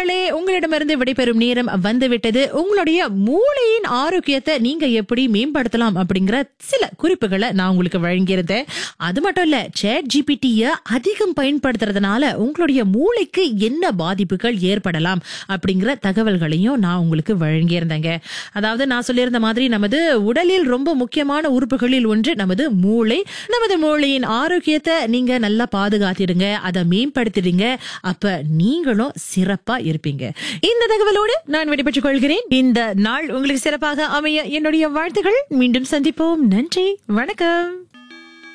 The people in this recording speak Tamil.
நேயர்களே உங்களிடமிருந்து விடைபெறும் நேரம் வந்துவிட்டது உங்களுடைய மூளையின் ஆரோக்கியத்தை நீங்க எப்படி மேம்படுத்தலாம் அப்படிங்கிற சில குறிப்புகளை நான் உங்களுக்கு வழங்கியிருந்தேன் அது மட்டும் இல்ல சேட் ஜிபிடிய அதிகம் பயன்படுத்துறதுனால உங்களுடைய மூளைக்கு என்ன பாதிப்புகள் ஏற்படலாம் அப்படிங்கிற தகவல்களையும் நான் உங்களுக்கு வழங்கியிருந்தேங்க அதாவது நான் சொல்லியிருந்த மாதிரி நமது உடலில் ரொம்ப முக்கியமான உறுப்புகளில் ஒன்று நமது மூளை நமது மூளையின் ஆரோக்கியத்தை நீங்க நல்லா பாதுகாத்திடுங்க அதை மேம்படுத்திடுங்க அப்ப நீங்களும் சிறப்பா இருப்பீங்க இந்த தகவலோடு நான் விடைபெற்றுக் கொள்கிறேன் இந்த நாள் உங்களுக்கு சிறப்பாக அமைய என்னுடைய வாழ்த்துகள் மீண்டும் சந்திப்போம் நன்றி வணக்கம்